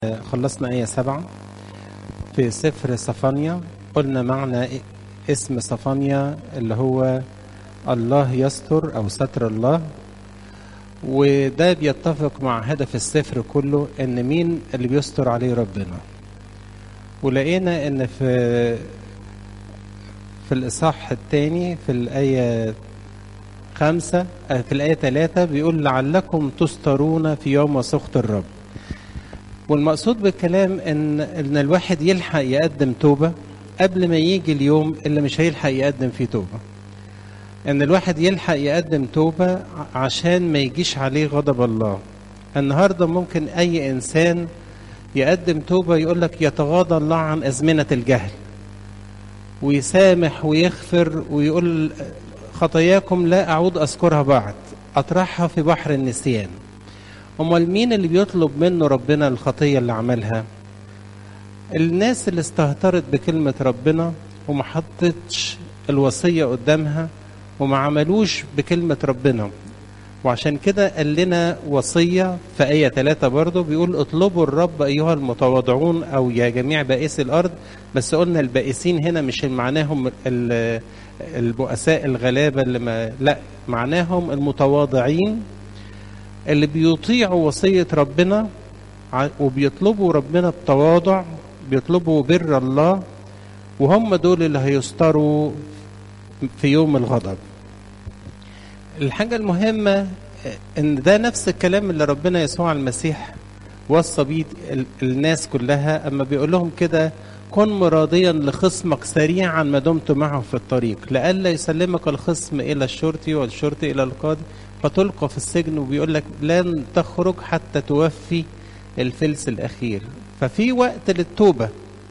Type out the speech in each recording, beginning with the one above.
خلصنا آية سبعة في سفر صفانيا قلنا معنى اسم صفانيا اللي هو الله يستر أو ستر الله وده بيتفق مع هدف السفر كله ان مين اللي بيستر عليه ربنا ولقينا ان في في الاصحاح الثاني في الايه خمسة في الآية ثلاثة بيقول لعلكم تسترون في يوم سخط الرب والمقصود بالكلام ان ان الواحد يلحق يقدم توبه قبل ما يجي اليوم اللي مش هيلحق يقدم فيه توبه ان الواحد يلحق يقدم توبه عشان ما يجيش عليه غضب الله النهارده ممكن اي انسان يقدم توبه يقول لك يتغاضى الله عن ازمنه الجهل ويسامح ويغفر ويقول خطاياكم لا اعود اذكرها بعد اطرحها في بحر النسيان امال مين اللي بيطلب منه ربنا الخطيه اللي عملها الناس اللي استهترت بكلمه ربنا وما حطتش الوصيه قدامها وما عملوش بكلمه ربنا وعشان كده قال لنا وصيه في ايه ثلاثة برضه بيقول اطلبوا الرب ايها المتواضعون او يا جميع بائسي الارض بس قلنا البائسين هنا مش معناهم البؤساء الغلابه اللي ما لا معناهم المتواضعين اللي بيطيعوا وصية ربنا وبيطلبوا ربنا بتواضع بيطلبوا بر الله وهم دول اللي هيستروا في يوم الغضب الحاجة المهمة ان ده نفس الكلام اللي ربنا يسوع المسيح وصى بيه الناس كلها اما بيقول لهم كده كن مراضيا لخصمك سريعا ما دمت معه في الطريق لئلا يسلمك الخصم الى الشرطي والشرطي الى القاضي فتلقى في السجن وبيقول لك لن تخرج حتى توفي الفلس الاخير ففي وقت للتوبه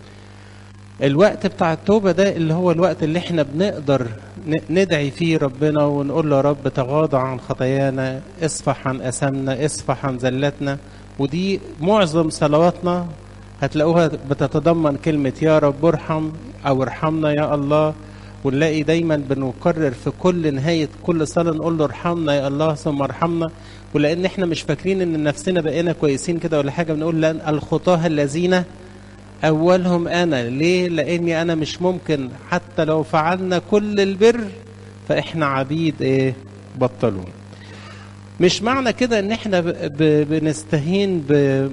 الوقت بتاع التوبة ده اللي هو الوقت اللي احنا بنقدر ندعي فيه ربنا ونقول له يا رب تغاضى عن خطايانا اصفح عن أسامنا اصفح عن زلاتنا ودي معظم صلواتنا هتلاقوها بتتضمن كلمة يا رب ارحم أو ارحمنا يا الله ونلاقي دايما بنكرر في كل نهاية كل صلاة نقول له ارحمنا يا الله ثم ارحمنا ولأن احنا مش فاكرين ان نفسنا بقينا كويسين كده ولا حاجة بنقول لأن الخطاة الذين أولهم أنا ليه؟ لأني أنا مش ممكن حتى لو فعلنا كل البر فإحنا عبيد إيه؟ بطلون مش معنى كده ان احنا بنستهين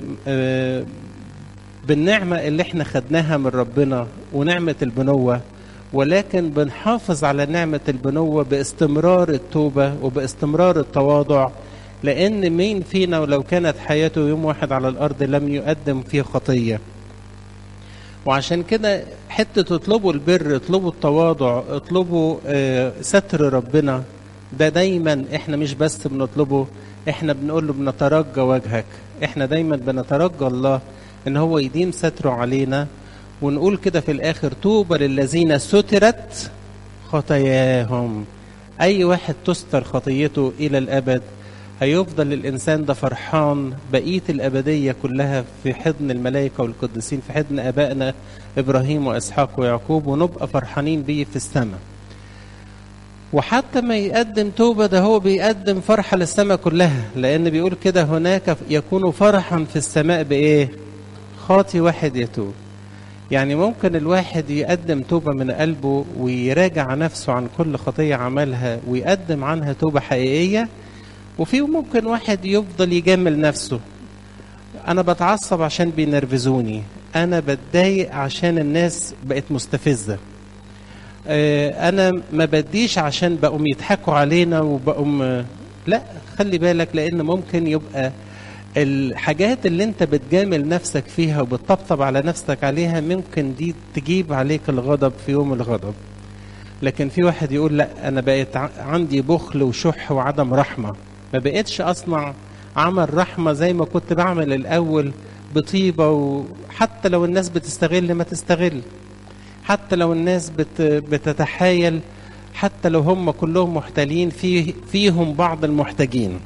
بالنعمة اللي احنا خدناها من ربنا ونعمة البنوة ولكن بنحافظ على نعمة البنوة باستمرار التوبة وباستمرار التواضع لأن مين فينا ولو كانت حياته يوم واحد على الأرض لم يقدم فيه خطية وعشان كده حتة اطلبوا البر اطلبوا التواضع اطلبوا اه ستر ربنا ده دايما احنا مش بس بنطلبه احنا بنقول له بنترجى وجهك احنا دايما بنترجى الله ان هو يديم ستره علينا ونقول كده في الاخر طوبى للذين سترت خطاياهم اي واحد تستر خطيته الى الابد هيفضل الانسان ده فرحان بقيه الابديه كلها في حضن الملائكه والقديسين في حضن ابائنا ابراهيم واسحاق ويعقوب ونبقى فرحانين بيه في السماء وحتى ما يقدم توبه ده هو بيقدم فرحه للسماء كلها لان بيقول كده هناك يكون فرحا في السماء بايه خاطي واحد يتوب يعني ممكن الواحد يقدم توبة من قلبه ويراجع نفسه عن كل خطية عملها ويقدم عنها توبة حقيقية وفي ممكن واحد يفضل يجامل نفسه أنا بتعصب عشان بينرفزوني أنا بتضايق عشان الناس بقت مستفزة أنا ما بديش عشان بقوم يضحكوا علينا وبقوم لا خلي بالك لأن ممكن يبقى الحاجات اللي انت بتجامل نفسك فيها وبتطبطب على نفسك عليها ممكن دي تجيب عليك الغضب في يوم الغضب لكن في واحد يقول لا انا بقيت عندي بخل وشح وعدم رحمه ما بقيتش اصنع عمل رحمه زي ما كنت بعمل الاول بطيبه وحتى لو الناس بتستغل ما تستغل حتى لو الناس بت بتتحايل حتى لو هم كلهم محتالين فيه فيهم بعض المحتاجين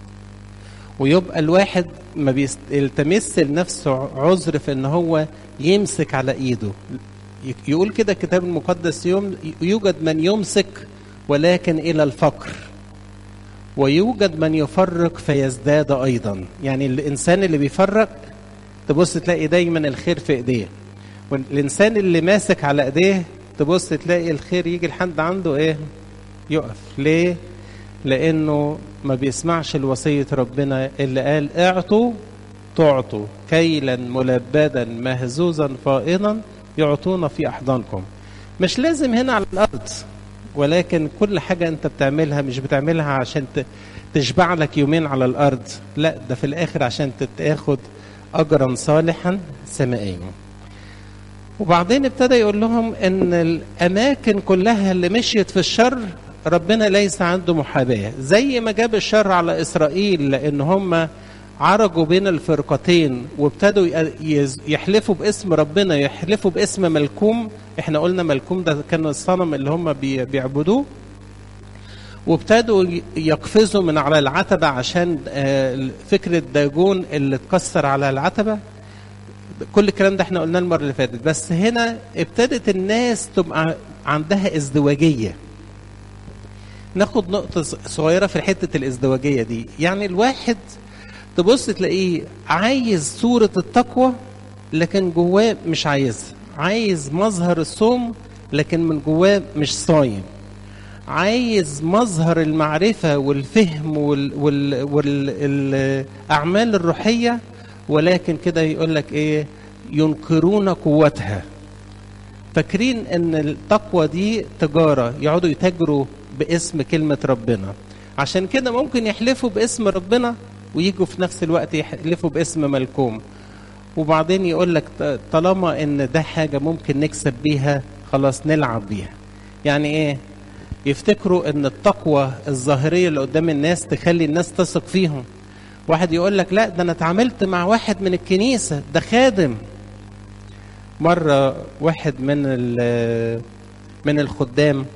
ويبقى الواحد ما بيلتمس لنفسه عذر في ان هو يمسك على ايده يقول كده الكتاب المقدس يوم يوجد من يمسك ولكن الى الفقر ويوجد من يفرق فيزداد ايضا يعني الانسان اللي بيفرق تبص تلاقي دايما الخير في ايديه والانسان اللي ماسك على ايديه تبص تلاقي الخير يجي لحد عنده ايه يقف ليه لانه ما بيسمعش الوصيه ربنا اللي قال اعطوا تعطوا كيلا ملبدا مهزوزا فائضا يعطونا في احضانكم مش لازم هنا على الارض ولكن كل حاجه انت بتعملها مش بتعملها عشان تشبع لك يومين على الارض لا ده في الاخر عشان تاخد اجرا صالحا سمائيا وبعدين ابتدى يقول لهم ان الاماكن كلها اللي مشيت في الشر ربنا ليس عنده محاباه زي ما جاب الشر على اسرائيل لان هم عرجوا بين الفرقتين وابتدوا يحلفوا باسم ربنا يحلفوا باسم ملكوم احنا قلنا ملكوم ده كان الصنم اللي هم بيعبدوه وابتدوا يقفزوا من على العتبة عشان فكرة داجون اللي اتكسر على العتبة كل الكلام ده احنا قلناه المرة اللي فاتت بس هنا ابتدت الناس تبقى عندها ازدواجية ناخد نقطة صغيرة في حتة الازدواجية دي يعني الواحد تبص تلاقيه عايز صورة التقوى لكن جواه مش عايزها عايز مظهر الصوم لكن من جواه مش صايم عايز مظهر المعرفة والفهم والأعمال وال... الروحية ولكن كده يقول لك إيه ينكرون قوتها فاكرين ان التقوى دي تجارة يقعدوا يتاجروا باسم كلمة ربنا عشان كده ممكن يحلفوا باسم ربنا ويجوا في نفس الوقت يحلفوا باسم ملكوم وبعدين يقول لك طالما ان ده حاجة ممكن نكسب بيها خلاص نلعب بيها يعني ايه يفتكروا ان التقوى الظاهرية اللي قدام الناس تخلي الناس تثق فيهم واحد يقول لك لا ده انا اتعاملت مع واحد من الكنيسة ده خادم مرة واحد من من الخدام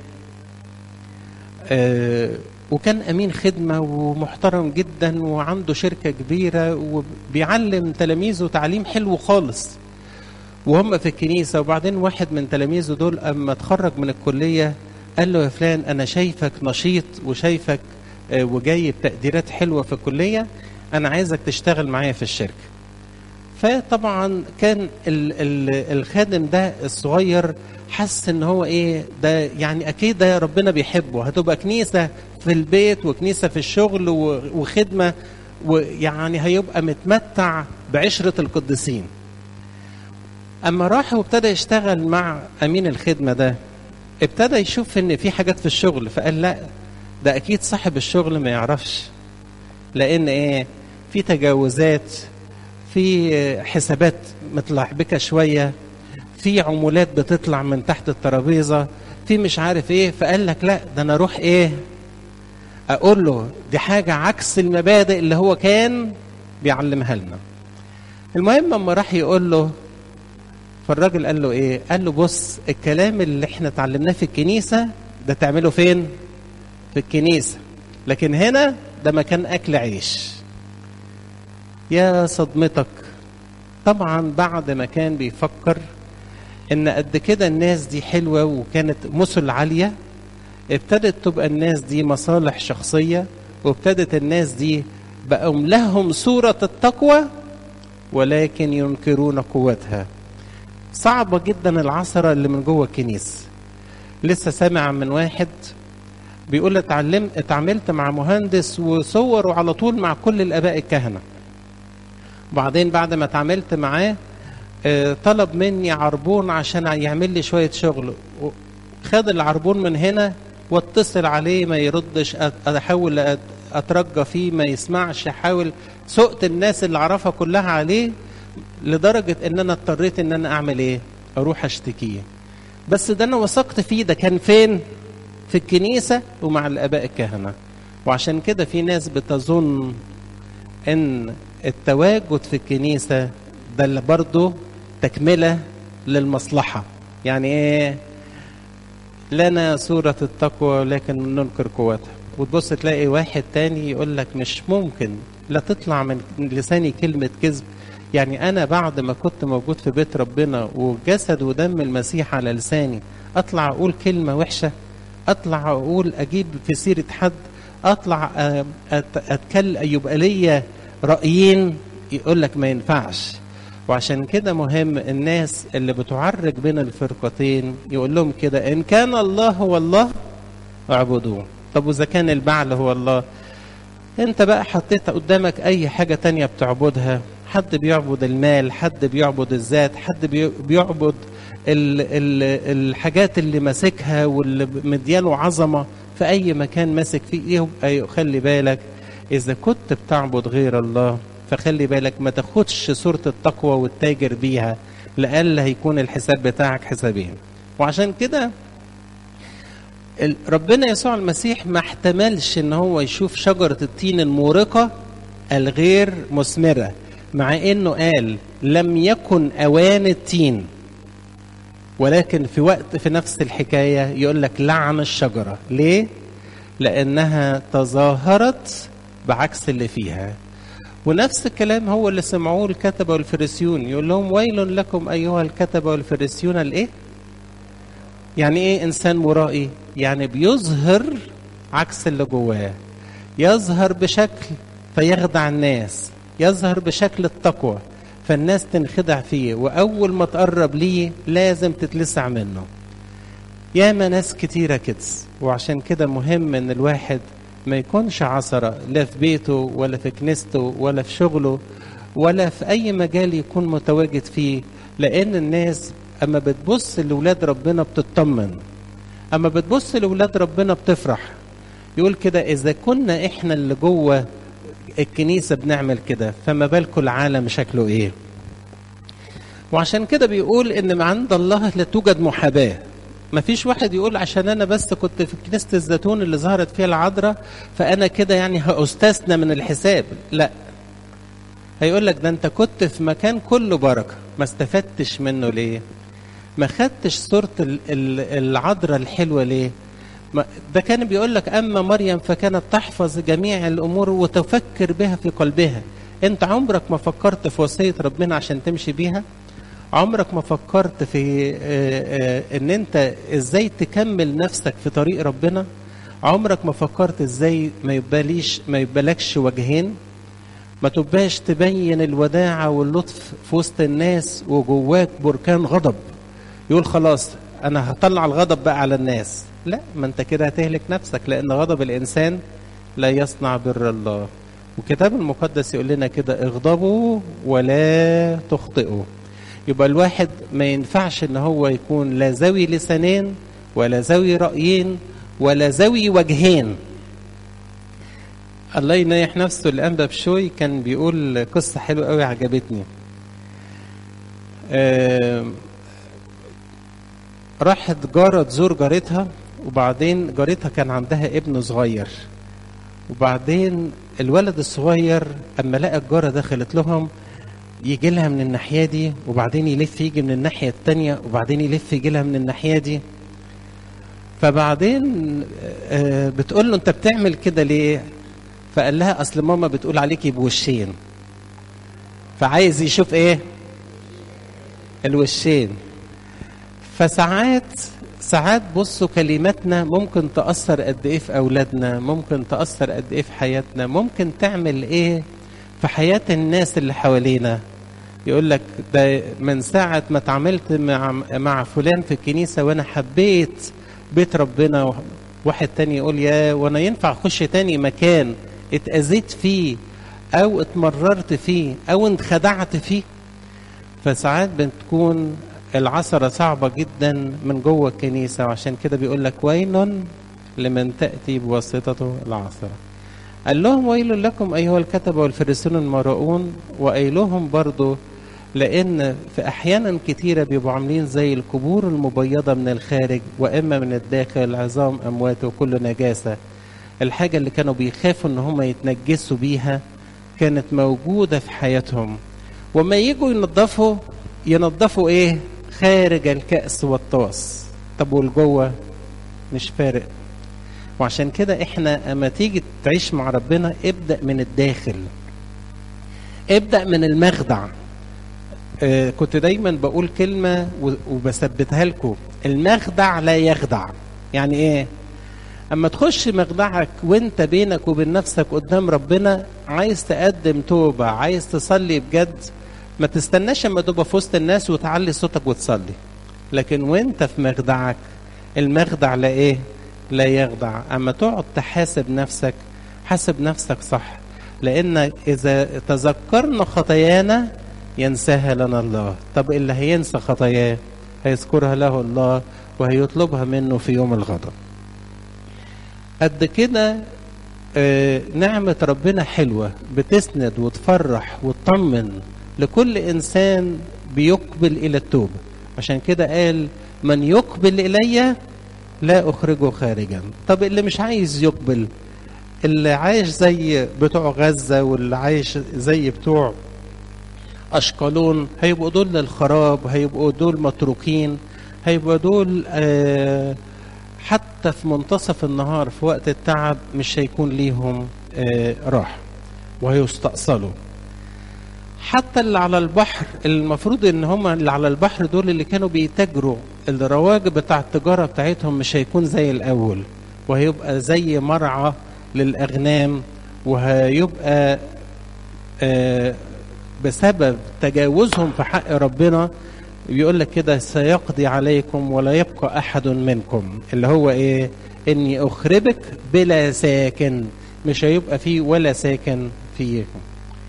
وكان امين خدمه ومحترم جدا وعنده شركه كبيره وبيعلم تلاميذه تعليم حلو خالص وهم في الكنيسه وبعدين واحد من تلاميذه دول اما اتخرج من الكليه قال له يا فلان انا شايفك نشيط وشايفك وجاي بتقديرات حلوه في الكليه انا عايزك تشتغل معايا في الشركه فطبعا كان ال ال الخادم ده الصغير حس ان هو ايه ده يعني اكيد ده ربنا بيحبه هتبقى كنيسه في البيت وكنيسه في الشغل وخدمه ويعني هيبقى متمتع بعشره القديسين اما راح وابتدى يشتغل مع امين الخدمه ده ابتدى يشوف ان في حاجات في الشغل فقال لا ده اكيد صاحب الشغل ما يعرفش لان ايه في تجاوزات في حسابات متلعبكه شويه في عمولات بتطلع من تحت الترابيزه في مش عارف ايه فقال لك لا ده انا اروح ايه اقول له دي حاجه عكس المبادئ اللي هو كان بيعلمها لنا المهم اما راح يقول له فالراجل قال له ايه قال له بص الكلام اللي احنا اتعلمناه في الكنيسه ده تعمله فين في الكنيسه لكن هنا ده مكان اكل عيش يا صدمتك طبعا بعد ما كان بيفكر ان قد كده الناس دي حلوه وكانت مثل عاليه ابتدت تبقى الناس دي مصالح شخصيه وابتدت الناس دي بقوا لهم صوره التقوى ولكن ينكرون قوتها صعبه جدا العثره اللي من جوه الكنيسه لسه سامع من واحد بيقول اتعلم اتعاملت مع مهندس وصوره على طول مع كل الاباء الكهنه وبعدين بعد ما اتعاملت معاه طلب مني عربون عشان يعمل لي شويه شغل خد العربون من هنا واتصل عليه ما يردش احاول اترجى فيه ما يسمعش احاول سقت الناس اللي اعرفها كلها عليه لدرجه ان انا اضطريت ان انا اعمل ايه اروح اشتكيه بس ده انا وثقت فيه ده كان فين في الكنيسه ومع الاباء الكهنه وعشان كده في ناس بتظن ان التواجد في الكنيسه ده اللي برضه تكمله للمصلحه يعني ايه لنا صورة التقوى لكن ننكر قوتها وتبص تلاقي واحد تاني يقول لك مش ممكن لا تطلع من لساني كلمة كذب يعني أنا بعد ما كنت موجود في بيت ربنا وجسد ودم المسيح على لساني أطلع أقول كلمة وحشة أطلع أقول أجيب في سيرة حد أطلع أتكلم يبقى ليا رأيين يقول لك ما ينفعش وعشان كده مهم الناس اللي بتعرج بين الفرقتين يقول لهم كده ان كان الله هو الله اعبدوه طب واذا كان البعل هو الله انت بقى حطيت قدامك اي حاجة تانية بتعبدها حد بيعبد المال حد بيعبد الذات حد بيعبد ال ال الحاجات اللي ماسكها واللي مدياله عظمة في اي مكان ماسك فيه ايه خلي بالك اذا كنت بتعبد غير الله فخلي بالك ما تاخدش صورة التقوى والتاجر بيها لألا هيكون الحساب بتاعك حسابين وعشان كده ربنا يسوع المسيح ما احتملش ان هو يشوف شجرة التين المورقة الغير مثمرة مع انه قال لم يكن اوان التين ولكن في وقت في نفس الحكاية يقول لك لعن الشجرة ليه؟ لأنها تظاهرت بعكس اللي فيها ونفس الكلام هو اللي سمعوه الكتبة والفريسيون يقول لهم ويل لكم أيها الكتبة والفريسيون الإيه؟ يعني إيه إنسان مرائي؟ يعني بيظهر عكس اللي جواه يظهر بشكل فيخدع الناس يظهر بشكل التقوى فالناس تنخدع فيه وأول ما تقرب ليه لازم تتلسع منه ياما ناس كتيرة كده وعشان كده مهم ان الواحد ما يكونش عصرة لا في بيته ولا في كنيسته ولا في شغله ولا في أي مجال يكون متواجد فيه لأن الناس أما بتبص لولاد ربنا بتطمن أما بتبص لولاد ربنا بتفرح يقول كده إذا كنا إحنا اللي جوه الكنيسة بنعمل كده فما بالكم العالم شكله إيه وعشان كده بيقول إن عند الله لا توجد محاباة ما فيش واحد يقول عشان انا بس كنت في كنيسه الزيتون اللي ظهرت فيها العذراء فانا كده يعني هاستثنى من الحساب لا هيقول لك ده انت كنت في مكان كله بركه ما استفدتش منه ليه ما خدتش صوره العذراء الحلوه ليه ده كان بيقول لك اما مريم فكانت تحفظ جميع الامور وتفكر بها في قلبها انت عمرك ما فكرت في وصيه ربنا عشان تمشي بيها عمرك ما فكرت في ان انت ازاي تكمل نفسك في طريق ربنا عمرك ما فكرت ازاي ما يباليش ما يبالكش وجهين ما تبقاش تبين الوداعة واللطف في وسط الناس وجواك بركان غضب يقول خلاص انا هطلع الغضب بقى على الناس لا ما انت كده هتهلك نفسك لان غضب الانسان لا يصنع بر الله والكتاب المقدس يقول لنا كده اغضبوا ولا تخطئوا يبقى الواحد ما ينفعش ان هو يكون لا ذوي لسانين ولا ذوي رأيين ولا ذوي وجهين الله ينيح نفسه الانبا بشوي كان بيقول قصة حلوة قوي عجبتني آه راحت جارة تزور جارتها وبعدين جارتها كان عندها ابن صغير وبعدين الولد الصغير اما لقى الجارة دخلت لهم يجي لها من الناحيه دي وبعدين يلف يجي من الناحيه الثانيه وبعدين يلف يجي لها من الناحيه دي فبعدين بتقول له انت بتعمل كده ليه فقال لها اصل ماما بتقول عليكي بوشين فعايز يشوف ايه الوشين فساعات ساعات بصوا كلماتنا ممكن تأثر قد ايه في اولادنا ممكن تأثر قد ايه في حياتنا ممكن تعمل ايه في حياة الناس اللي حوالينا يقول لك ده من ساعة ما اتعاملت مع مع فلان في الكنيسة وأنا حبيت بيت ربنا واحد تاني يقول يا وأنا ينفع أخش تاني مكان اتأذيت فيه أو اتمررت فيه أو انخدعت فيه فساعات بتكون العثرة صعبة جدا من جوه الكنيسة وعشان كده بيقول لك ويل لمن تأتي بواسطته العثرة قال لهم ويل لكم أيها الكتبة والفريسون المراؤون وقايلهم برضو لأن في أحيانا كتيرة بيبقوا عاملين زي القبور المبيضة من الخارج وإما من الداخل عظام أموات وكل نجاسة الحاجة اللي كانوا بيخافوا إن هم يتنجسوا بيها كانت موجودة في حياتهم وما يجوا ينظفوا ينظفوا إيه خارج الكأس والطاس طب والجوه مش فارق وعشان كده احنا اما تيجي تعيش مع ربنا ابدأ من الداخل ابدأ من المخدع آه كنت دايما بقول كلمة وبثبتها لكم المخدع لا يخدع يعني ايه اما تخش مخدعك وانت بينك وبين نفسك قدام ربنا عايز تقدم توبة عايز تصلي بجد ما تستناش اما تبقى في وسط الناس وتعلي صوتك وتصلي لكن وانت في مخدعك المخدع لا ايه لا يخدع اما تقعد تحاسب نفسك حاسب نفسك صح لان اذا تذكرنا خطايانا ينساها لنا الله طب اللي هينسى خطاياه هيذكرها له الله وهيطلبها منه في يوم الغضب قد كده آه نعمة ربنا حلوة بتسند وتفرح وتطمن لكل إنسان بيقبل إلى التوبة عشان كده قال من يقبل إلي لا أخرجه خارجا طب اللي مش عايز يقبل اللي عايش زي بتوع غزة واللي عايش زي بتوع أشقلون هيبقوا دول للخراب هيبقوا دول متروكين هيبقوا دول آه حتى في منتصف النهار في وقت التعب مش هيكون ليهم آه راحة وهيستأصلوا حتى اللي على البحر المفروض ان هم اللي على البحر دول اللي كانوا بيتاجروا الرواج بتاع التجارة بتاعتهم مش هيكون زي الأول وهيبقى زي مرعى للأغنام وهيبقى آه بسبب تجاوزهم في حق ربنا بيقول لك كده سيقضي عليكم ولا يبقى احد منكم اللي هو ايه اني اخربك بلا ساكن مش هيبقى فيه ولا ساكن فيكم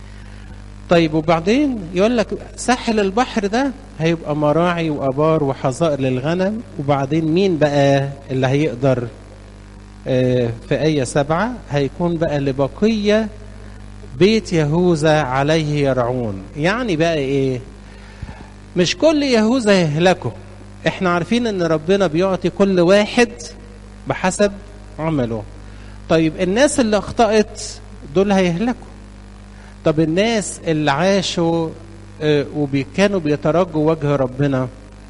طيب وبعدين يقول لك ساحل البحر ده هيبقى مراعي وابار وحظائر للغنم وبعدين مين بقى اللي هيقدر آه في آية سبعة هيكون بقى لبقية بيت يهوذا عليه يرعون يعني بقى ايه مش كل يهوذا يهلكوا احنا عارفين ان ربنا بيعطي كل واحد بحسب عمله طيب الناس اللي اخطأت دول هيهلكوا طب الناس اللي عاشوا اه وكانوا بيترجوا وجه ربنا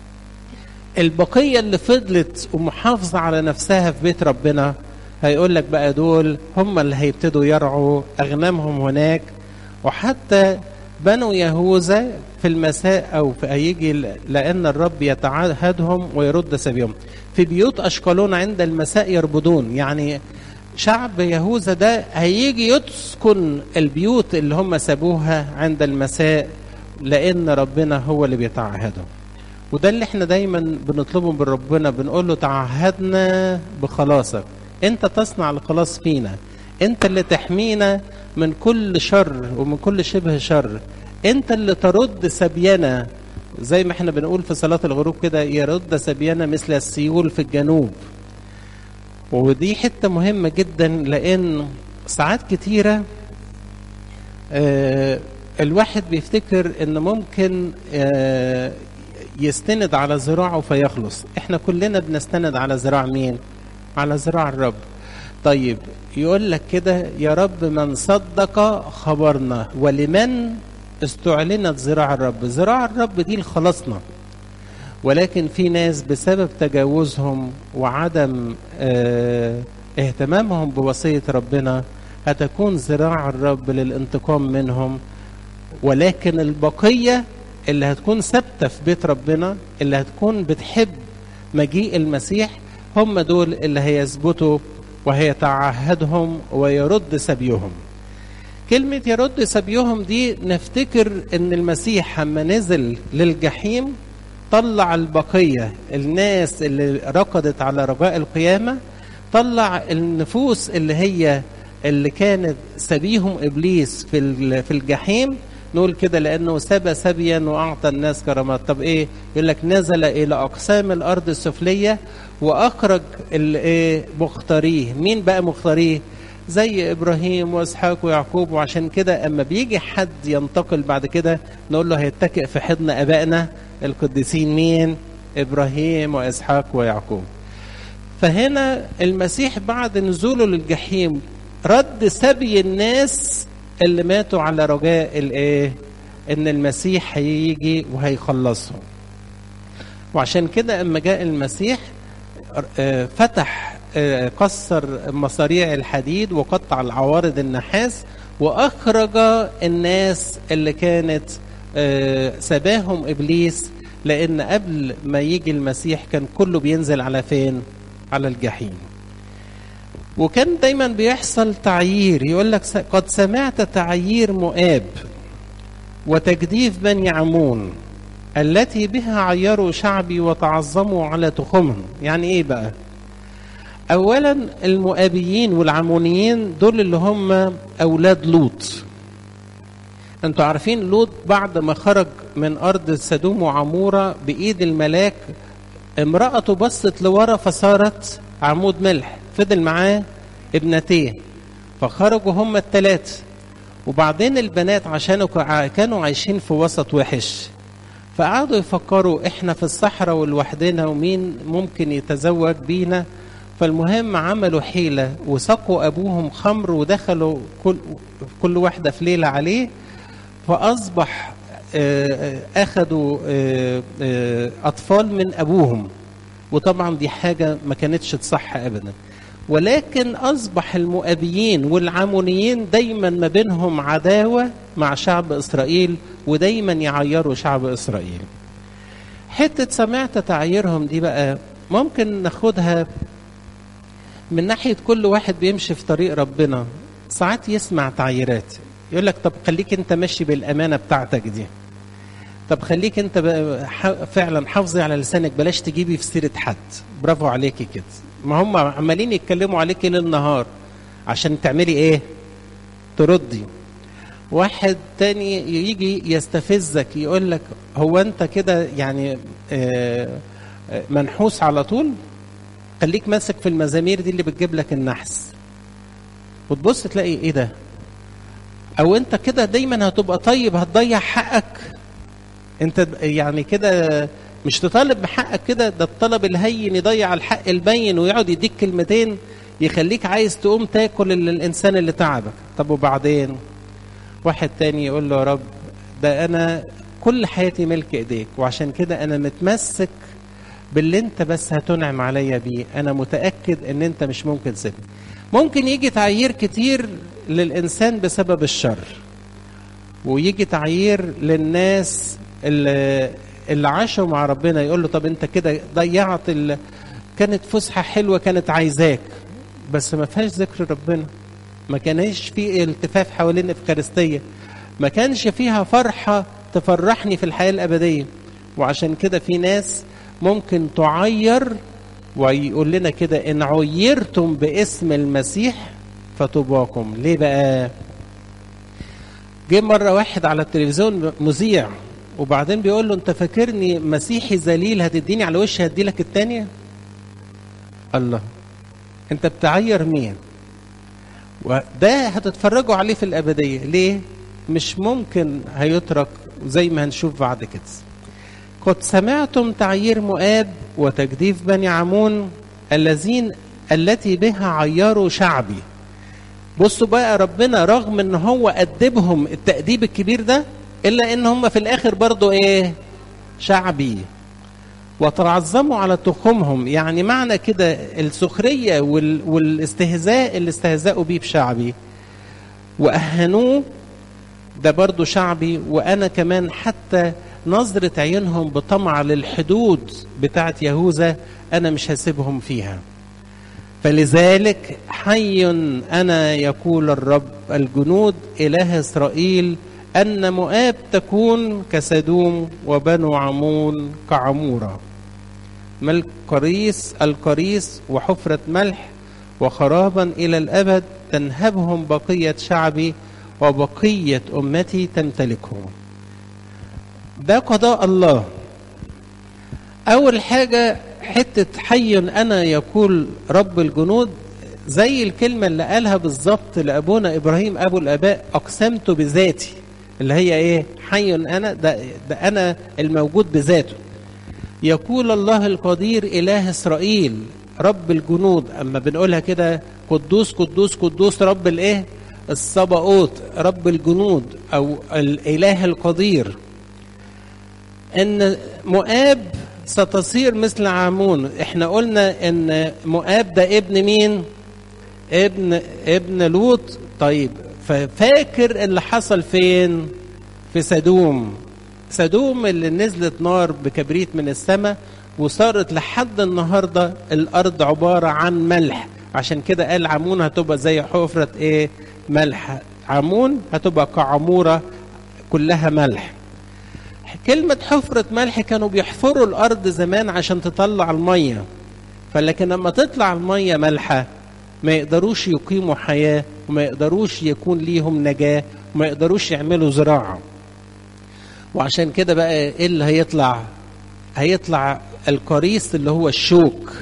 البقية اللي فضلت ومحافظة على نفسها في بيت ربنا هيقول لك بقى دول هم اللي هيبتدوا يرعوا أغنامهم هناك وحتى بنو يهوذا في المساء أو في هيجي لأن الرب يتعهدهم ويرد سبيهم في بيوت أشقلون عند المساء يربدون يعني شعب يهوذا ده هيجي يسكن البيوت اللي هم سابوها عند المساء لأن ربنا هو اللي بيتعهدهم وده اللي احنا دايما بنطلبه من ربنا بنقول له تعهدنا بخلاصك انت تصنع الخلاص فينا انت اللي تحمينا من كل شر ومن كل شبه شر انت اللي ترد سبينا زي ما احنا بنقول في صلاة الغروب كده يرد سبينا مثل السيول في الجنوب ودي حتة مهمة جدا لان ساعات كتيرة اه الواحد بيفتكر ان ممكن اه يستند على ذراعه فيخلص احنا كلنا بنستند على ذراع مين على ذراع الرب طيب يقول لك كده يا رب من صدق خبرنا ولمن استعلنت ذراع الرب ذراع الرب دي لخلاصنا ولكن في ناس بسبب تجاوزهم وعدم اه اهتمامهم بوصية ربنا هتكون ذراع الرب للانتقام منهم ولكن البقية اللي هتكون ثابتة في بيت ربنا اللي هتكون بتحب مجيء المسيح هم دول اللي هيثبتوا وهيتعهدهم ويرد سبيهم كلمة يرد سبيهم دي نفتكر ان المسيح لما نزل للجحيم طلع البقية الناس اللي رقدت على رجاء القيامة طلع النفوس اللي هي اللي كانت سبيهم ابليس في في الجحيم نقول كده لانه سبى سبيا واعطى الناس كرامات طب ايه يقول لك نزل الى اقسام الارض السفليه واخرج الايه مختاريه مين بقى مختاريه زي ابراهيم واسحاق ويعقوب وعشان كده اما بيجي حد ينتقل بعد كده نقول له هيتكئ في حضن ابائنا القديسين مين ابراهيم واسحاق ويعقوب فهنا المسيح بعد نزوله للجحيم رد سبي الناس اللي ماتوا على رجاء الايه ان المسيح هيجي وهيخلصهم وعشان كده اما جاء المسيح فتح كسر مصاريع الحديد وقطع العوارض النحاس واخرج الناس اللي كانت سباهم ابليس لان قبل ما يجي المسيح كان كله بينزل على فين على الجحيم وكان دايما بيحصل تعيير يقول لك قد سمعت تعيير مؤاب وتجديف بني عمون التي بها عيروا شعبي وتعظموا على تخمهم يعني ايه بقى اولا المؤابيين والعمونيين دول اللي هم اولاد لوط انتوا عارفين لوط بعد ما خرج من ارض سدوم وعموره بايد الملاك امرأته بصت لورا فصارت عمود ملح فضل معاه ابنتين فخرجوا هم الثلاثة وبعدين البنات عشان كانوا عايشين في وسط وحش فقعدوا يفكروا احنا في الصحراء ولوحدنا ومين ممكن يتزوج بينا فالمهم عملوا حيلة وسقوا أبوهم خمر ودخلوا كل, كل واحدة في ليلة عليه فأصبح أخذوا أطفال من أبوهم وطبعا دي حاجة ما كانتش تصح أبدا ولكن أصبح المؤابيين والعمونيين دايما ما بينهم عداوة مع شعب إسرائيل ودايما يعيروا شعب إسرائيل حتة سمعت تعييرهم دي بقى ممكن ناخدها من ناحية كل واحد بيمشي في طريق ربنا ساعات يسمع تعييرات يقول لك طب خليك انت ماشي بالامانه بتاعتك دي طب خليك انت فعلا حافظي على لسانك بلاش تجيبي في سيره حد برافو عليكي كده ما هم عمالين يتكلموا عليكي ليل نهار عشان تعملي ايه تردي واحد تاني يجي يستفزك يقول لك هو انت كده يعني منحوس على طول خليك ماسك في المزامير دي اللي بتجيب لك النحس وتبص تلاقي ايه ده او انت كده دايما هتبقى طيب هتضيع حقك انت يعني كده مش تطالب بحقك كده ده الطلب الهين يضيع الحق البين ويقعد يديك كلمتين يخليك عايز تقوم تاكل الانسان اللي تعبك طب وبعدين واحد تاني يقول له يا رب ده انا كل حياتي ملك ايديك وعشان كده انا متمسك باللي انت بس هتنعم عليا بيه انا متاكد ان انت مش ممكن تسيبني ممكن يجي تعيير كتير للإنسان بسبب الشر ويجي تعيير للناس اللي, اللي عاشوا مع ربنا يقول له طب انت كده ضيعت ال... كانت فسحة حلوة كانت عايزاك بس ما فيهاش ذكر ربنا ما كانش في التفاف حوالين الإفخارستية ما كانش فيها فرحة تفرحني في الحياة الأبدية وعشان كده في ناس ممكن تعير ويقول لنا كده إن عيرتم باسم المسيح فطوباكم ليه بقى جه مرة واحد على التلفزيون مذيع وبعدين بيقول له انت فاكرني مسيحي ذليل هتديني على وشي هدي لك التانية الله انت بتعير مين وده هتتفرجوا عليه في الأبدية ليه مش ممكن هيترك زي ما هنشوف بعد كده قد سمعتم تعيير مؤاب وتجديف بني عمون الذين التي بها عيروا شعبي بصوا بقى ربنا رغم ان هو أدبهم التأديب الكبير ده إلا ان هم في الآخر برضو ايه شعبي وتعظموا على تخمهم يعني معنى كده السخرية وال... والاستهزاء اللي استهزأوا بيه بشعبي وأهنوه ده برضو شعبي وأنا كمان حتى نظرة عينهم بطمع للحدود بتاعت يهوذا أنا مش هسيبهم فيها فلذلك حي أنا يقول الرب الجنود إله إسرائيل أن مؤاب تكون كسدوم وبنو عمون كعمورة ملك قريس القريس وحفرة ملح وخرابا إلى الأبد تنهبهم بقية شعبي وبقية أمتي تمتلكهم ده قضاء الله أول حاجة حتة حي أنا يقول رب الجنود زي الكلمة اللي قالها بالظبط لأبونا إبراهيم أبو الآباء أقسمت بذاتي اللي هي إيه حي أنا ده, ده أنا الموجود بذاته يقول الله القدير إله إسرائيل رب الجنود أما بنقولها كده قدوس قدوس قدوس رب الإيه الصباؤوت رب الجنود أو الإله القدير ان مؤاب ستصير مثل عامون احنا قلنا ان مؤاب ده ابن مين ابن ابن لوط طيب ففاكر اللي حصل فين في سدوم سدوم اللي نزلت نار بكبريت من السماء وصارت لحد النهارده الارض عباره عن ملح عشان كده قال عمون هتبقى زي حفره ايه ملح عمون هتبقى كعموره كلها ملح كلمة حفرة ملح كانوا بيحفروا الأرض زمان عشان تطلع المية فلكن لما تطلع المية مالحة ما يقدروش يقيموا حياة وما يقدروش يكون ليهم نجاة وما يقدروش يعملوا زراعة وعشان كده بقى ايه اللي هيطلع هيطلع القريص اللي هو الشوك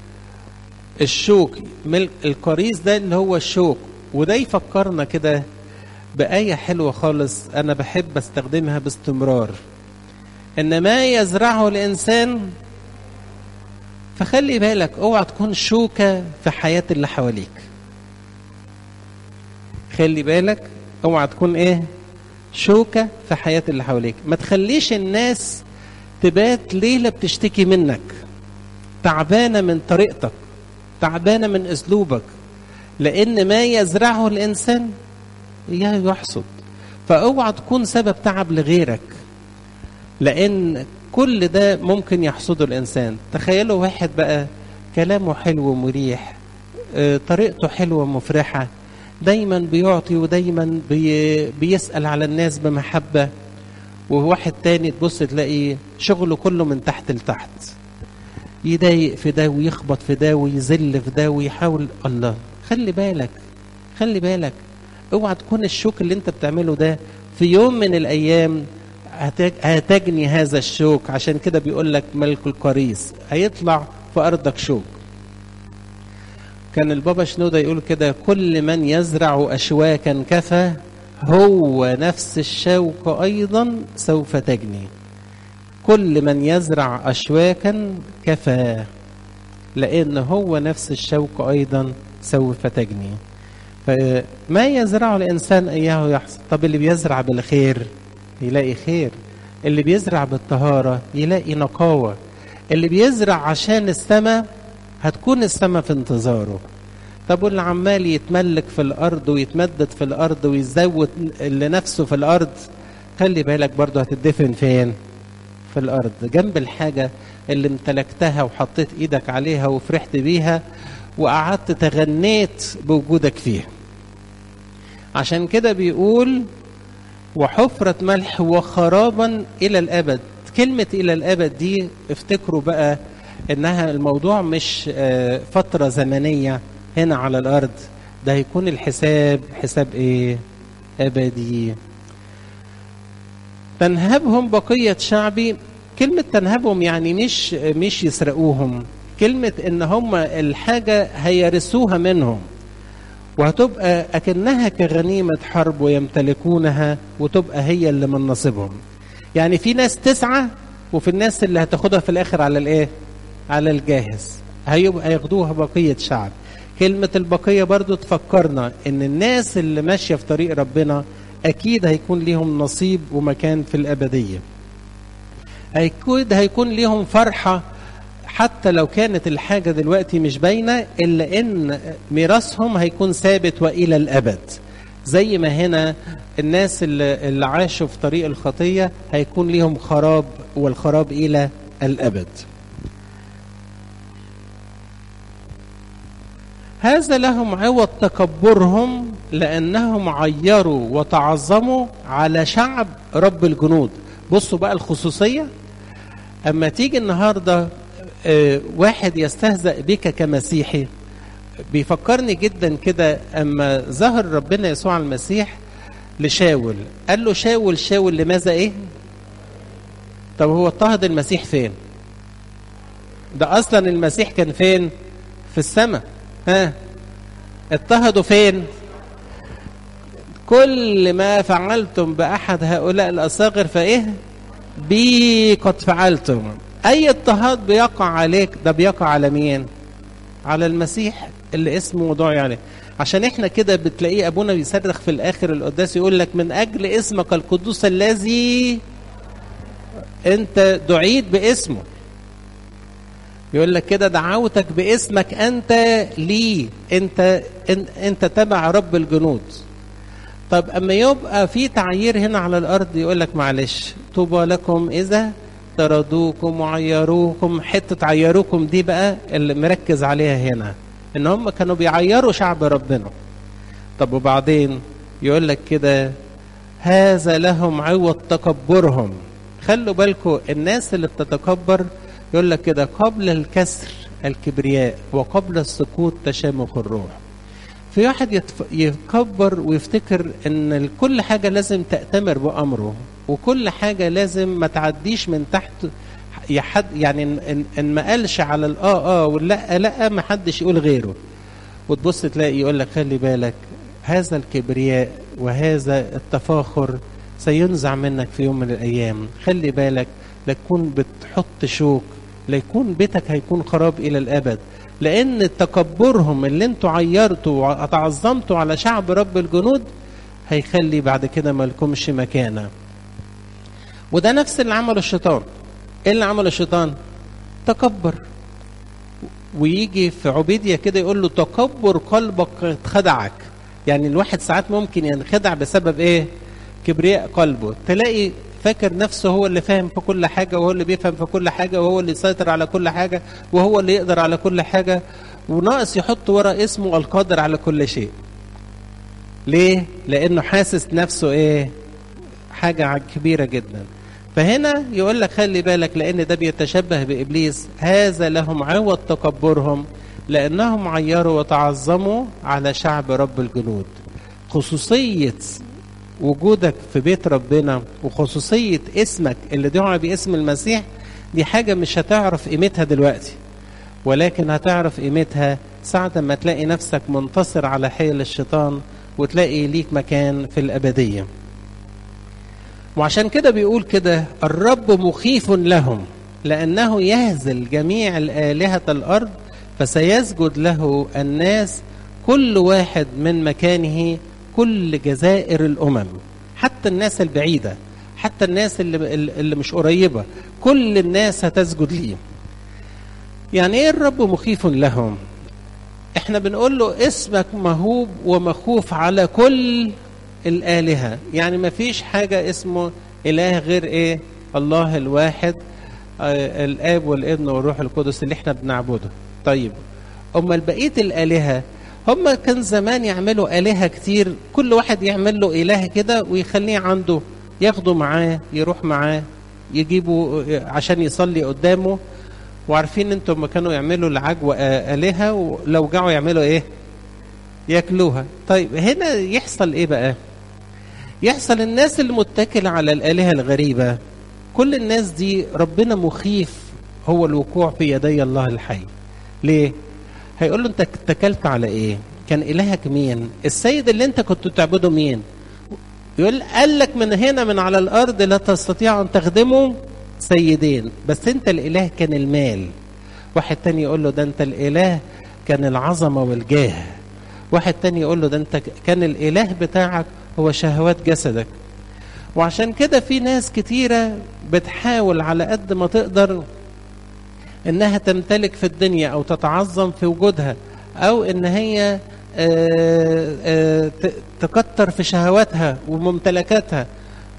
الشوك القريص ده اللي هو الشوك وده يفكرنا كده بآية حلوة خالص أنا بحب أستخدمها باستمرار إن ما يزرعه الإنسان فخلي بالك اوعى تكون شوكة في حياة اللي حواليك خلي بالك اوعى تكون ايه شوكة في حياة اللي حواليك ما تخليش الناس تبات ليلة بتشتكي منك تعبانة من طريقتك تعبانة من أسلوبك لأن ما يزرعه الإنسان يحصد فاوعى تكون سبب تعب لغيرك لأن كل ده ممكن يحصده الإنسان تخيلوا واحد بقى كلامه حلو ومريح طريقته حلوة ومفرحة دايما بيعطي ودايما بي بيسأل على الناس بمحبة وواحد تاني تبص تلاقي شغله كله من تحت لتحت يضايق في ده ويخبط في ده ويذل في ده ويحاول الله خلي بالك خلي بالك اوعى تكون الشوك اللي انت بتعمله ده في يوم من الايام هتجني هذا الشوك عشان كده بيقول لك ملك القريص هيطلع في ارضك شوك كان البابا شنودة يقول كده كل من يزرع أشواكا كفى هو نفس الشوك أيضا سوف تجني كل من يزرع أشواكا كفى لأن هو نفس الشوك أيضا سوف تجني فما يزرعه الإنسان إياه يحصل طب اللي بيزرع بالخير يلاقي خير اللي بيزرع بالطهارة يلاقي نقاوة اللي بيزرع عشان السماء هتكون السماء في انتظاره طب واللي عمال يتملك في الارض ويتمدد في الارض ويزود لنفسه في الارض خلي بالك برضه هتدفن فين في الارض جنب الحاجه اللي امتلكتها وحطيت ايدك عليها وفرحت بيها وقعدت تغنيت بوجودك فيها عشان كده بيقول وحفرة ملح وخرابا إلى الأبد كلمة إلى الأبد دي افتكروا بقى إنها الموضوع مش فترة زمنية هنا على الأرض ده هيكون الحساب حساب إيه أبدي تنهبهم بقية شعبي كلمة تنهبهم يعني مش مش يسرقوهم كلمة إن هم الحاجة هيرثوها منهم وهتبقى أكنها كغنيمة حرب ويمتلكونها وتبقى هي اللي من نصيبهم يعني في ناس تسعى وفي الناس اللي هتاخدها في الآخر على الإيه على الجاهز هيبقى ياخدوها بقية شعب كلمة البقية برضو تفكرنا ان الناس اللي ماشية في طريق ربنا اكيد هيكون ليهم نصيب ومكان في الابدية اكيد هيكون ليهم فرحة حتى لو كانت الحاجة دلوقتي مش باينة الا ان ميراثهم هيكون ثابت والى الابد زي ما هنا الناس اللي, اللي عاشوا في طريق الخطية هيكون ليهم خراب والخراب الى الابد هذا لهم عوض تكبرهم لأنهم عيروا وتعظموا على شعب رب الجنود بصوا بقى الخصوصية أما تيجي النهاردة واحد يستهزأ بك كمسيحي بيفكرني جدا كده أما ظهر ربنا يسوع المسيح لشاول قال له شاول شاول لماذا إيه طب هو اضطهد المسيح فين ده أصلا المسيح كان فين في السماء ها اضطهدوا فين كل ما فعلتم بأحد هؤلاء الأصاغر فإيه بي قد فعلتم أي اضطهاد بيقع عليك ده بيقع على مين على المسيح اللي اسمه دعي عليه عشان احنا كده بتلاقيه ابونا بيصرخ في الاخر القداس يقول لك من اجل اسمك القدوس الذي انت دعيت باسمه يقول لك كده دعوتك باسمك انت لي انت انت تبع رب الجنود طب اما يبقى في تعيير هنا على الارض يقول لك معلش طوبى لكم اذا طردوكم وعيروكم حته عيروكم دي بقى اللي مركز عليها هنا ان هم كانوا بيعيروا شعب ربنا طب وبعدين يقول لك كده هذا لهم عوض تكبرهم خلوا بالكم الناس اللي بتتكبر يقول لك كده قبل الكسر الكبرياء وقبل السقوط تشامخ الروح في واحد يتف... يكبر ويفتكر ان كل حاجة لازم تأتمر بأمره وكل حاجة لازم ما تعديش من تحت يا حد يعني ان, إن ما قالش على الاه اه واللا لا ما حدش يقول غيره وتبص تلاقي يقول لك خلي بالك هذا الكبرياء وهذا التفاخر سينزع منك في يوم من الايام خلي بالك لا تكون بتحط شوك لا يكون بيتك هيكون خراب الى الابد لان تكبرهم اللي انتوا عيرتوا وتعظمتوا على شعب رب الجنود هيخلي بعد كده ما لكمش مكانه وده نفس اللي عمله الشيطان ايه اللي عمله الشيطان تكبر ويجي في عبيدية كده يقول له تكبر قلبك خدعك يعني الواحد ساعات ممكن ينخدع بسبب ايه كبرياء قلبه تلاقي فاكر نفسه هو اللي فاهم في كل حاجة وهو اللي بيفهم في كل حاجة وهو اللي يسيطر على كل حاجة وهو اللي يقدر على كل حاجة وناقص يحط ورا اسمه القادر على كل شيء ليه؟ لأنه حاسس نفسه ايه حاجة كبيرة جدا فهنا يقول لك خلي بالك لأن ده بيتشبه بإبليس هذا لهم عوض تكبرهم لأنهم عيروا وتعظموا على شعب رب الجنود خصوصية وجودك في بيت ربنا وخصوصية اسمك اللي دعا باسم المسيح دي حاجة مش هتعرف قيمتها دلوقتي ولكن هتعرف قيمتها ساعة ما تلاقي نفسك منتصر على حيل الشيطان وتلاقي ليك مكان في الأبدية وعشان كده بيقول كده الرب مخيف لهم لأنه يهزل جميع الآلهة الأرض فسيسجد له الناس كل واحد من مكانه كل جزائر الأمم حتى الناس البعيدة حتى الناس اللي, اللي مش قريبة كل الناس هتسجد ليه يعني ايه الرب مخيف لهم احنا بنقول له اسمك مهوب ومخوف على كل الآلهة يعني ما فيش حاجة اسمه إله غير إيه الله الواحد آه الآب والابن والروح القدس اللي احنا بنعبده طيب أما بقية الآلهة هم كان زمان يعملوا آلهة كتير كل واحد يعمل له إله كده ويخليه عنده ياخده معاه يروح معاه يجيبه عشان يصلي قدامه وعارفين انتم لما كانوا يعملوا العجوة آلهة ولو جعوا يعملوا ايه ياكلوها طيب هنا يحصل ايه بقى يحصل الناس اللي متكلة على الآلهة الغريبة كل الناس دي ربنا مخيف هو الوقوع في يدي الله الحي ليه هيقول له انت اتكلت على ايه كان الهك مين السيد اللي انت كنت تعبده مين يقول قال لك من هنا من على الارض لا تستطيع ان تخدمه سيدين بس انت الاله كان المال واحد تاني يقول له ده انت الاله كان العظمه والجاه واحد تاني يقول له ده انت كان الاله بتاعك هو شهوات جسدك وعشان كده في ناس كتيرة بتحاول على قد ما تقدر انها تمتلك في الدنيا او تتعظم في وجودها او ان هي آآ آآ تكتر في شهواتها وممتلكاتها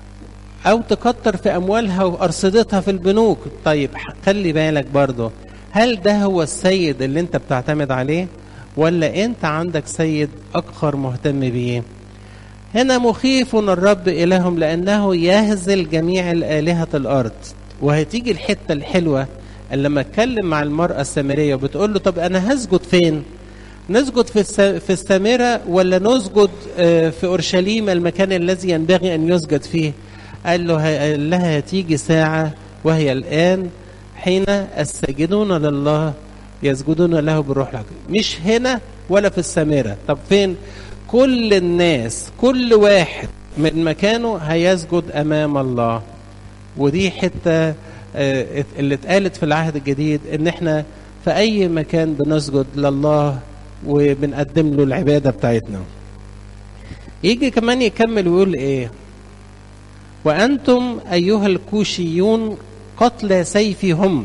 او تكتر في اموالها وارصدتها في البنوك طيب خلي بالك برضه هل ده هو السيد اللي انت بتعتمد عليه ولا انت عندك سيد اكثر مهتم بيه هنا مخيف الرب إلههم لأنه يهزل جميع الآلهة الأرض وهتيجي الحتة الحلوة اللي لما اتكلم مع المرأة السامرية وبتقول له طب أنا هسجد فين؟ نسجد في في السامرة ولا نسجد في أورشليم المكان الذي ينبغي أن يسجد فيه؟ قال له قال لها هتيجي ساعة وهي الآن حين الساجدون لله يسجدون له بالروح العقيم مش هنا ولا في السامرة طب فين؟ كل الناس كل واحد من مكانه هيسجد امام الله ودي حته اللي اتقالت في العهد الجديد ان احنا في اي مكان بنسجد لله وبنقدم له العباده بتاعتنا يجي كمان يكمل ويقول ايه وانتم ايها الكوشيون قتلى سيفهم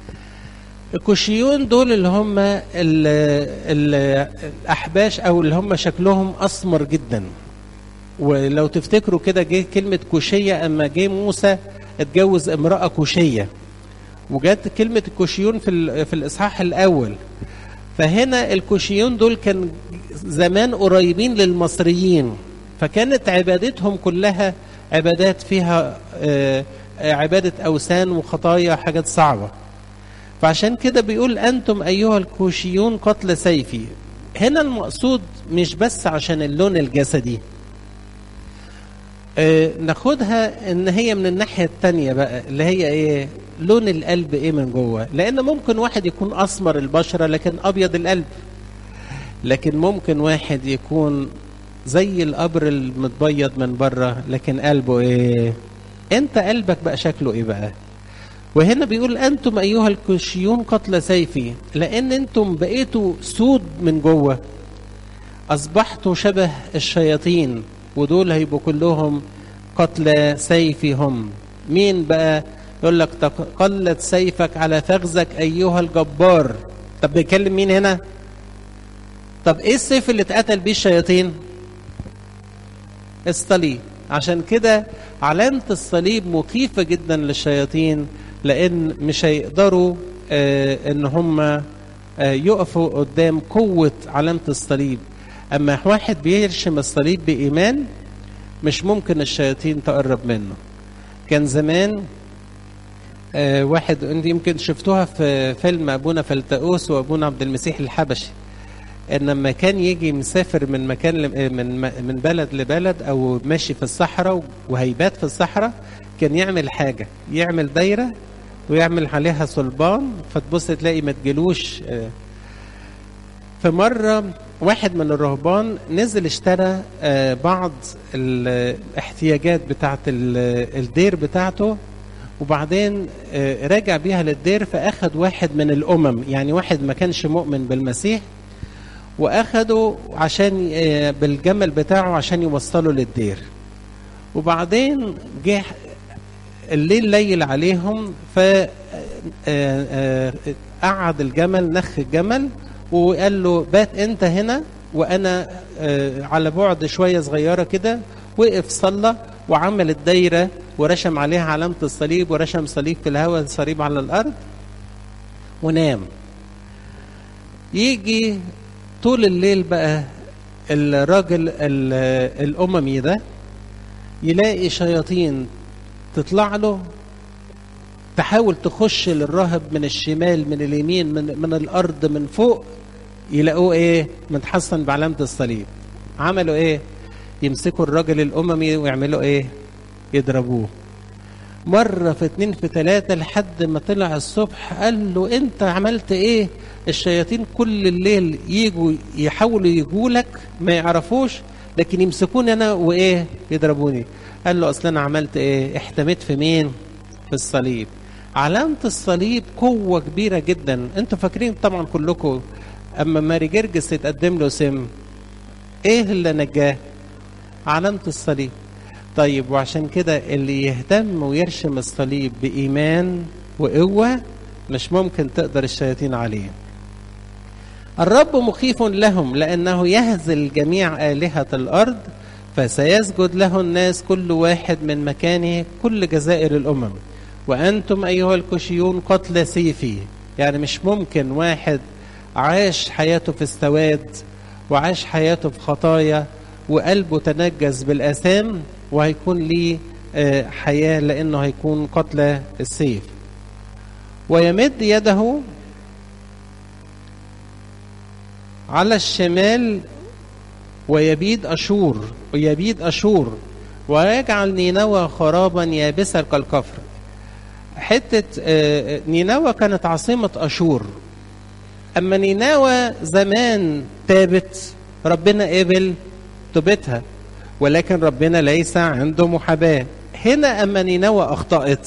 الكوشيون دول اللي هم ال ال الاحباش او اللي هم شكلهم اسمر جدا ولو تفتكروا كده جه كلمه كوشيه اما جه موسى اتجوز امراه كوشيه وجت كلمه الكوشيون في في الاصحاح الاول فهنا الكوشيون دول كان زمان قريبين للمصريين فكانت عبادتهم كلها عبادات فيها آه، آه، عبادة أوثان وخطايا حاجات صعبة فعشان كده بيقول أنتم أيها الكوشيون قتل سيفي هنا المقصود مش بس عشان اللون الجسدي آه، ناخدها ان هي من الناحيه التانية بقى اللي هي ايه لون القلب ايه من جوه لان ممكن واحد يكون اسمر البشره لكن ابيض القلب لكن ممكن واحد يكون زي القبر المتبيض من بره لكن قلبه ايه انت قلبك بقى شكله ايه بقى وهنا بيقول انتم ايها الكوشيون قتل سيفي لان انتم بقيتوا سود من جوه اصبحتوا شبه الشياطين ودول هيبقوا كلهم قتل سيفي هم مين بقى يقول لك تقلت سيفك على فخذك ايها الجبار طب بيكلم مين هنا طب ايه السيف اللي اتقتل بيه الشياطين الصليب عشان كده علامة الصليب مخيفة جدا للشياطين لأن مش هيقدروا آه إن هم آه يقفوا قدام قوة علامة الصليب أما واحد بيرشم الصليب بإيمان مش ممكن الشياطين تقرب منه كان زمان آه واحد انت يمكن شفتوها في فيلم ابونا فلتؤوس وابونا عبد المسيح الحبشي ان لما كان يجي مسافر من مكان ل- من من بلد لبلد او ماشي في الصحراء وهيبات في الصحراء كان يعمل حاجه يعمل دايره ويعمل عليها صلبان فتبص تلاقي ما تجيلوش آه. فمره واحد من الرهبان نزل اشترى آه، بعض الاحتياجات بتاعت ال- الدير بتاعته وبعدين آه، راجع بيها للدير فاخد واحد من الامم يعني واحد ما كانش مؤمن بالمسيح واخده عشان آه، بالجمل بتاعه عشان يوصله للدير وبعدين جه الليل ليل عليهم ف آه، آه، قعد الجمل نخ الجمل وقال له بات انت هنا وانا آه، على بعد شويه صغيره كده وقف صلى وعمل الدايره ورشم عليها علامه الصليب ورشم صليب في الهواء صليب على الارض ونام يجي طول الليل بقى الراجل ال- الاممي ده يلاقي شياطين تطلع له تحاول تخش للراهب من الشمال من اليمين من من الارض من فوق يلاقوه ايه متحصن بعلامه الصليب عملوا ايه يمسكوا الراجل الاممي ويعملوا ايه يضربوه مرة في اتنين في تلاتة لحد ما طلع الصبح قال له انت عملت ايه الشياطين كل الليل يجوا يحاولوا يجولك ما يعرفوش لكن يمسكوني انا وايه يضربوني قال له اصلا انا عملت ايه احتميت في مين في الصليب علامة الصليب قوة كبيرة جدا انتوا فاكرين طبعا كلكم اما ماري جرجس يتقدم له سم ايه اللي نجاه علامة الصليب طيب وعشان كده اللي يهتم ويرشم الصليب بإيمان وقوة مش ممكن تقدر الشياطين عليه الرب مخيف لهم لأنه يهزل جميع آلهة الأرض فسيسجد له الناس كل واحد من مكانه كل جزائر الأمم وأنتم أيها الكوشيون قتل سيفي يعني مش ممكن واحد عاش حياته في السواد وعاش حياته في خطايا وقلبه تنجس بالآثام وهيكون ليه آه، حياة لأنه هيكون قتل السيف ويمد يده على الشمال ويبيد أشور ويبيد أشور ويجعل نينوى خرابا يابسا كالكفر حتة آه، نينوى كانت عاصمة أشور أما نينوى زمان تابت ربنا قبل توبتها ولكن ربنا ليس عنده محاباة هنا أما نينوى أخطأت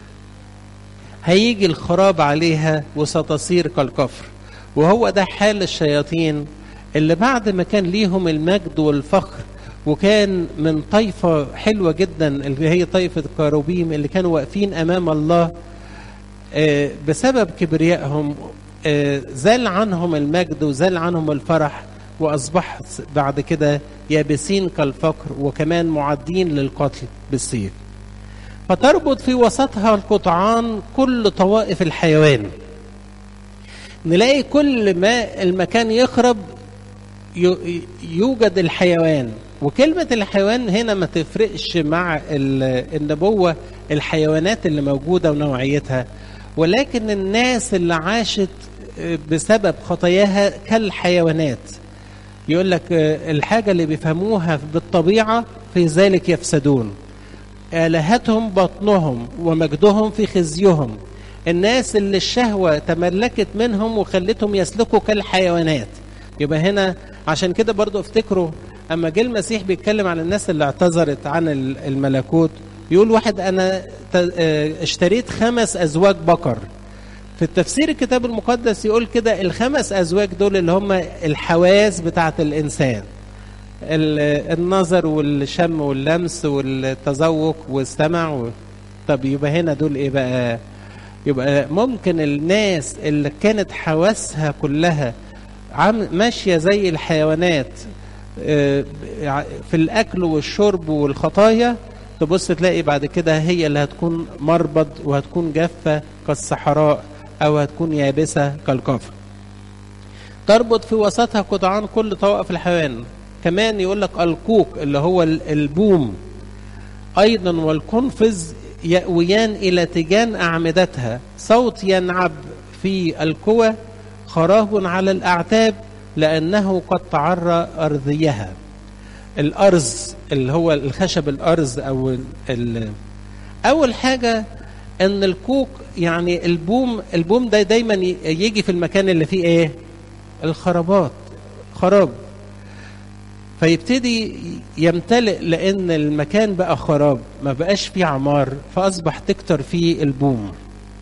هيجي الخراب عليها وستصير كالكفر وهو ده حال الشياطين اللي بعد ما كان ليهم المجد والفخر وكان من طائفة حلوة جدا اللي هي طائفة الكاروبيم اللي كانوا واقفين أمام الله آه، بسبب كبريائهم آه، زال عنهم المجد وزال عنهم الفرح وأصبح بعد كده يابسين كالفقر وكمان معدين للقتل بالسيف فتربط في وسطها القطعان كل طوائف الحيوان نلاقي كل ما المكان يخرب يو- يوجد الحيوان وكلمة الحيوان هنا ما تفرقش مع النبوة الحيوانات اللي موجودة ونوعيتها ولكن الناس اللي عاشت بسبب خطاياها كالحيوانات يقول لك الحاجة اللي بيفهموها بالطبيعة في ذلك يفسدون آلهتهم بطنهم ومجدهم في خزيهم الناس اللي الشهوة تملكت منهم وخلتهم يسلكوا كالحيوانات يبقى هنا عشان كده برضو افتكروا اما جه المسيح بيتكلم عن الناس اللي اعتذرت عن الملكوت يقول واحد انا اشتريت خمس ازواج بقر في التفسير الكتاب المقدس يقول كده الخمس ازواج دول اللي هم الحواس بتاعه الانسان النظر والشم واللمس والتذوق والسمع و... طب يبقى هنا دول ايه بقى يبقى ممكن الناس اللي كانت حواسها كلها عم ماشيه زي الحيوانات في الاكل والشرب والخطايا تبص تلاقي بعد كده هي اللي هتكون مربض وهتكون جافه كالصحراء او هتكون يابسه كالكفر تربط في وسطها قطعان كل طوائف الحيوان كمان يقول لك الكوك اللي هو البوم ايضا والقنفذ يأويان الى تيجان اعمدتها صوت ينعب في الكوى خراب على الاعتاب لانه قد تعرى ارضيها الارز اللي هو الخشب الارز او ال اول حاجه ان الكوك يعني البوم البوم ده دايما يجي في المكان اللي فيه ايه الخرابات خراب فيبتدي يمتلئ لان المكان بقى خراب ما بقاش فيه عمار فاصبح تكتر فيه البوم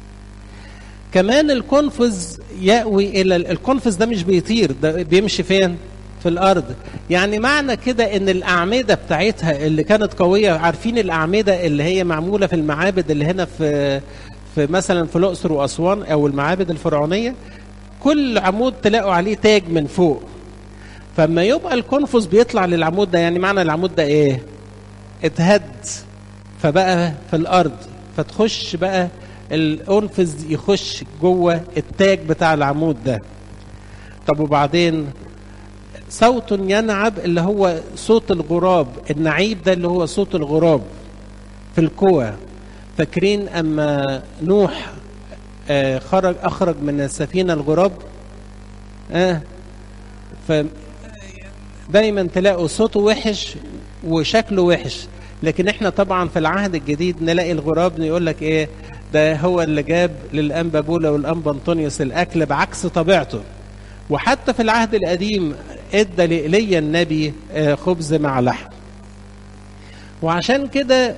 كمان القنفذ يأوي إلى القنفذ ده مش بيطير ده بيمشي فين؟ في الأرض يعني معنى كده إن الأعمدة بتاعتها اللي كانت قوية عارفين الأعمدة اللي هي معمولة في المعابد اللي هنا في في مثلا في الأقصر وأسوان أو المعابد الفرعونية كل عمود تلاقوا عليه تاج من فوق فما يبقى القنفذ بيطلع للعمود ده يعني معنى العمود ده إيه؟ اتهد فبقى في الأرض فتخش بقى الانفذ يخش جوه التاج بتاع العمود ده طب وبعدين صوت ينعب اللي هو صوت الغراب النعيب ده اللي هو صوت الغراب في الكوى فاكرين اما نوح آه خرج اخرج من السفينه الغراب اه ف دايما تلاقوا صوته وحش وشكله وحش لكن احنا طبعا في العهد الجديد نلاقي الغراب يقول لك ايه ده هو اللي جاب للانبا بولا والانبا انطونيوس الاكل بعكس طبيعته وحتى في العهد القديم ادى لإيليا النبي خبز مع لحم وعشان كده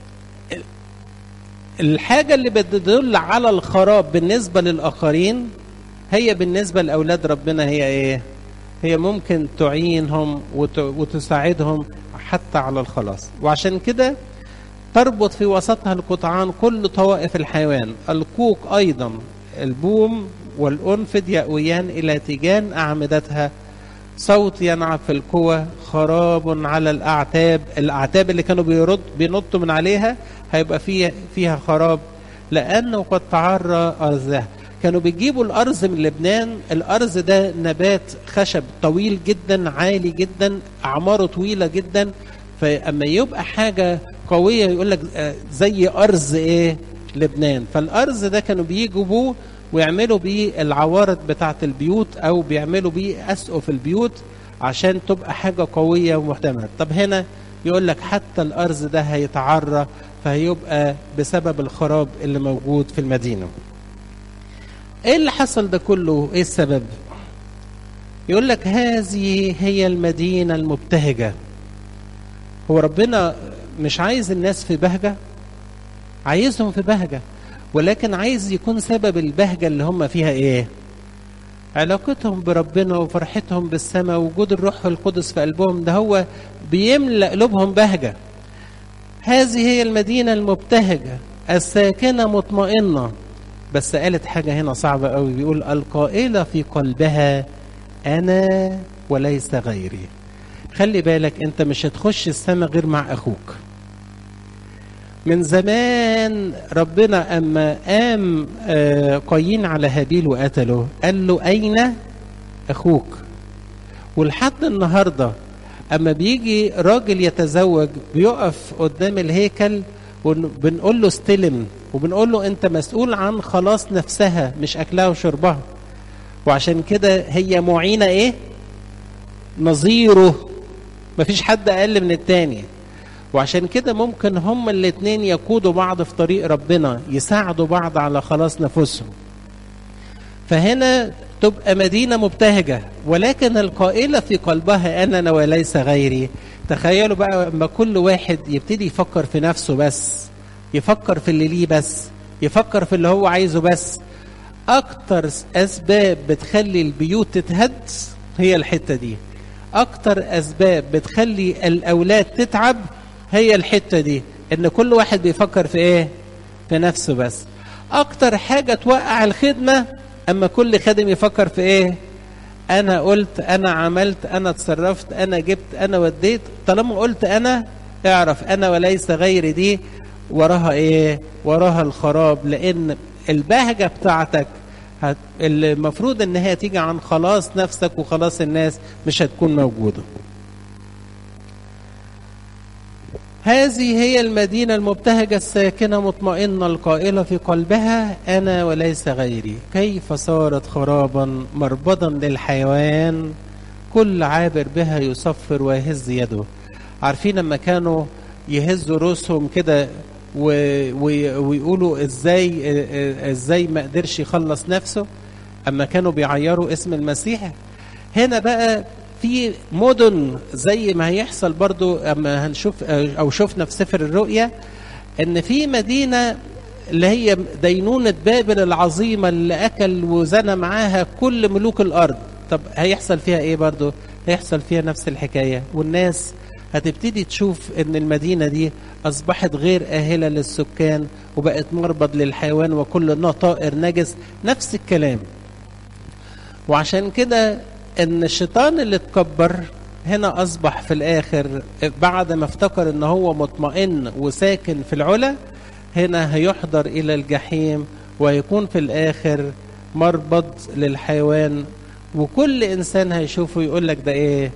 الحاجة اللي بتدل على الخراب بالنسبة للآخرين هي بالنسبة لأولاد ربنا هي إيه؟ هي ممكن تعينهم وتساعدهم حتى على الخلاص وعشان كده تربط في وسطها القطعان كل طوائف الحيوان الكوك أيضا البوم والأنفد يأويان إلى تيجان أعمدتها صوت ينعب في الكوى خراب على الأعتاب الأعتاب اللي كانوا بيرد بينطوا من عليها هيبقى فيها فيها خراب لأنه قد تعرى أرزها كانوا بيجيبوا الأرز من لبنان الأرز ده نبات خشب طويل جدا عالي جدا أعماره طويلة جدا فأما يبقى حاجة قوية يقول لك زي أرز إيه لبنان فالأرز ده كانوا بيجيبوه ويعملوا بيه العوارض بتاعة البيوت أو بيعملوا بيه أسقف البيوت عشان تبقى حاجة قوية ومحتملة طب هنا يقول لك حتى الأرز ده هيتعرى فهيبقى بسبب الخراب اللي موجود في المدينة ايه اللي حصل ده كله ايه السبب يقول لك هذه هي المدينة المبتهجة هو ربنا مش عايز الناس في بهجة عايزهم في بهجة ولكن عايز يكون سبب البهجة اللي هم فيها ايه علاقتهم بربنا وفرحتهم بالسماء ووجود الروح القدس في قلبهم ده هو بيملأ قلوبهم بهجة هذه هي المدينة المبتهجة الساكنة مطمئنة بس قالت حاجة هنا صعبة قوي بيقول القائلة في قلبها أنا وليس غيري خلي بالك أنت مش هتخش السماء غير مع أخوك من زمان ربنا أما قام قايين على هابيل وقتله قال له أين أخوك ولحد النهاردة اما بيجي راجل يتزوج بيقف قدام الهيكل وبنقول له استلم وبنقول له انت مسؤول عن خلاص نفسها مش اكلها وشربها وعشان كده هي معينه ايه نظيره مفيش حد اقل من التاني وعشان كده ممكن هما الاتنين يقودوا بعض في طريق ربنا يساعدوا بعض على خلاص نفوسهم فهنا تبقى مدينة مبتهجة ولكن القائلة في قلبها أننا وليس غيري تخيلوا بقى لما كل واحد يبتدي يفكر في نفسه بس يفكر في اللي ليه بس يفكر في اللي هو عايزه بس أكتر أسباب بتخلي البيوت تتهد هي الحتة دي أكتر أسباب بتخلي الأولاد تتعب هي الحتة دي إن كل واحد بيفكر في إيه؟ في نفسه بس أكتر حاجة توقع الخدمة أما كل خادم يفكر في إيه؟ أنا قلت أنا عملت أنا اتصرفت أنا جبت أنا وديت طالما قلت أنا اعرف أنا وليس غيري دي وراها إيه؟ وراها الخراب لأن البهجة بتاعتك هت... المفروض ان هي تيجي عن خلاص نفسك وخلاص الناس مش هتكون موجوده هذه هي المدينة المبتهجة الساكنة مطمئنة القائلة في قلبها أنا وليس غيري كيف صارت خرابا مربضا للحيوان كل عابر بها يصفر ويهز يده عارفين لما كانوا يهزوا رؤوسهم كده و... و... ويقولوا ازاي ازاي ما قدرش يخلص نفسه اما كانوا بيعيروا اسم المسيح هنا بقى في مدن زي ما هيحصل برضو اما هنشوف او شفنا في سفر الرؤيا ان في مدينه اللي هي دينونة بابل العظيمة اللي أكل وزنى معاها كل ملوك الأرض طب هيحصل فيها إيه برضو هيحصل فيها نفس الحكاية والناس هتبتدي تشوف ان المدينة دي اصبحت غير اهلة للسكان وبقت مربض للحيوان وكل طائر نجس نفس الكلام وعشان كده ان الشيطان اللي اتكبر هنا اصبح في الاخر بعد ما افتكر ان هو مطمئن وساكن في العلا هنا هيحضر الى الجحيم ويكون في الاخر مربض للحيوان وكل انسان هيشوفه يقول لك ده ايه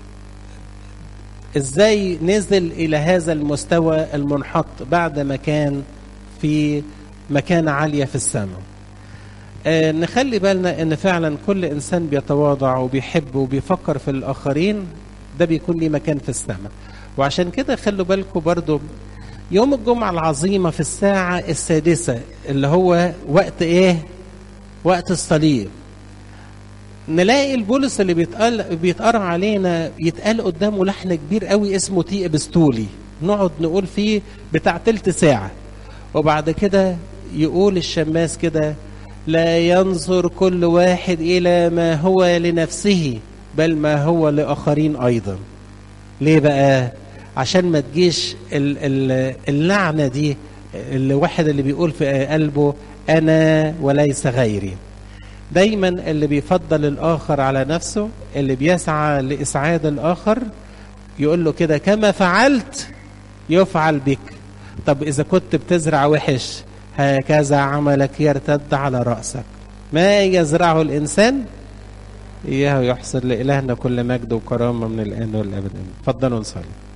ازاي نزل الى هذا المستوى المنحط بعد ما كان في مكانة عالية في السماء آه نخلي بالنا ان فعلا كل انسان بيتواضع وبيحب وبيفكر في الاخرين ده بيكون ليه مكان في السماء وعشان كده خلوا بالكم برضو يوم الجمعة العظيمة في الساعة السادسة اللي هو وقت ايه وقت الصليب نلاقي البولس اللي بيتقال بيتقرا علينا يتقال قدامه لحن كبير قوي اسمه تي ابستولي نقعد نقول فيه بتاع تلت ساعة وبعد كده يقول الشماس كده لا ينظر كل واحد إلى ما هو لنفسه بل ما هو لآخرين أيضا ليه بقى عشان ما تجيش اللعنة دي الواحد اللي بيقول في قلبه أنا وليس غيري دايما اللي بيفضل الآخر على نفسه اللي بيسعى لإسعاد الآخر يقول له كده كما فعلت يفعل بك طب إذا كنت بتزرع وحش هكذا عملك يرتد على رأسك ما يزرعه الإنسان إياه يحصل لإلهنا كل مجد وكرامة من الآن والأبد تفضلوا نصلي